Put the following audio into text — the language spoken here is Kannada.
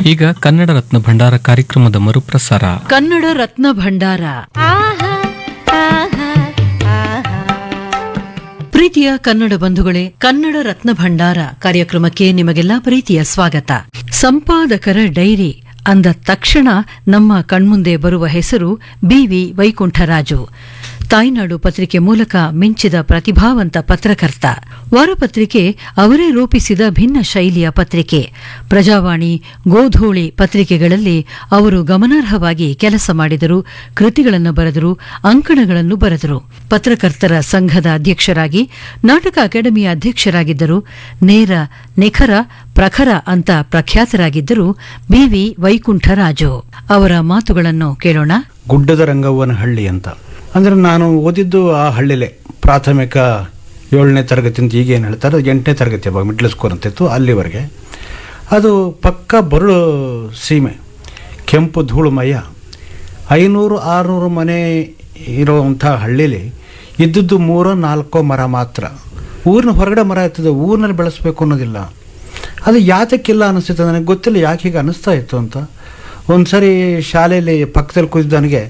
ಈಗ ಕನ್ನಡ ರತ್ನ ಭಂಡಾರ ಕಾರ್ಯಕ್ರಮದ ಮರುಪ್ರಸಾರ ಕನ್ನಡ ರತ್ನ ಭಂಡಾರ ಪ್ರೀತಿಯ ಕನ್ನಡ ಬಂಧುಗಳೇ ಕನ್ನಡ ರತ್ನ ಭಂಡಾರ ಕಾರ್ಯಕ್ರಮಕ್ಕೆ ನಿಮಗೆಲ್ಲ ಪ್ರೀತಿಯ ಸ್ವಾಗತ ಸಂಪಾದಕರ ಡೈರಿ ಅಂದ ತಕ್ಷಣ ನಮ್ಮ ಕಣ್ಮುಂದೆ ಬರುವ ಹೆಸರು ಬಿವಿ ವೈಕುಂಠರಾಜು ತಾಯ್ನಾಡು ಪತ್ರಿಕೆ ಮೂಲಕ ಮಿಂಚಿದ ಪ್ರತಿಭಾವಂತ ಪತ್ರಕರ್ತ ವಾರಪತ್ರಿಕೆ ಅವರೇ ರೂಪಿಸಿದ ಭಿನ್ನ ಶೈಲಿಯ ಪತ್ರಿಕೆ ಪ್ರಜಾವಾಣಿ ಗೋಧೂಳಿ ಪತ್ರಿಕೆಗಳಲ್ಲಿ ಅವರು ಗಮನಾರ್ಹವಾಗಿ ಕೆಲಸ ಮಾಡಿದರು ಕೃತಿಗಳನ್ನು ಬರೆದರು ಅಂಕಣಗಳನ್ನು ಬರೆದರು ಪತ್ರಕರ್ತರ ಸಂಘದ ಅಧ್ಯಕ್ಷರಾಗಿ ನಾಟಕ ಅಕಾಡೆಮಿಯ ಅಧ್ಯಕ್ಷರಾಗಿದ್ದರು ನೇರ ನಿಖರ ಪ್ರಖರ ಅಂತ ಪ್ರಖ್ಯಾತರಾಗಿದ್ದರು ಬಿವಿ ವೈಕುಂಠರಾಜು ಅವರ ಮಾತುಗಳನ್ನು ಕೇಳೋಣ ಗುಡ್ಡದ ರಂಗವ್ವನಹಳ್ಳಿ ಅಂತ ಅಂದರೆ ನಾನು ಓದಿದ್ದು ಆ ಹಳ್ಳಿಲೇ ಪ್ರಾಥಮಿಕ ಏಳನೇ ತರಗತಿ ಅಂತ ಈಗೇನು ಹೇಳ್ತಾರೆ ಎಂಟನೇ ತರಗತಿ ಅವಾಗ ಮಿಡ್ಲ್ ಸ್ಕೂಲ್ ಅಂತಿತ್ತು ಅಲ್ಲಿವರೆಗೆ ಅದು ಪಕ್ಕ ಬರಳು ಸೀಮೆ ಕೆಂಪು ಧೂಳುಮಯ ಐನೂರು ಆರುನೂರು ಮನೆ ಇರುವಂಥ ಹಳ್ಳಿಲಿ ಇದ್ದದ್ದು ಮೂರೋ ನಾಲ್ಕೋ ಮರ ಮಾತ್ರ ಊರಿನ ಹೊರಗಡೆ ಮರ ಇರ್ತದೆ ಊರಿನಲ್ಲಿ ಬೆಳೆಸ್ಬೇಕು ಅನ್ನೋದಿಲ್ಲ ಅದು ಯಾತಕ್ಕಿಲ್ಲ ಅನಿಸ್ತಿತ್ತು ನನಗೆ ಗೊತ್ತಿಲ್ಲ ಯಾಕೆ ಹೀಗೆ ಅನ್ನಿಸ್ತಾ ಇತ್ತು ಅಂತ ಒಂದು ಸರಿ ಶಾಲೆಯಲ್ಲಿ ಪಕ್ಕದಲ್ಲಿ ಕೂತಿದ್ದವನಿಗೆ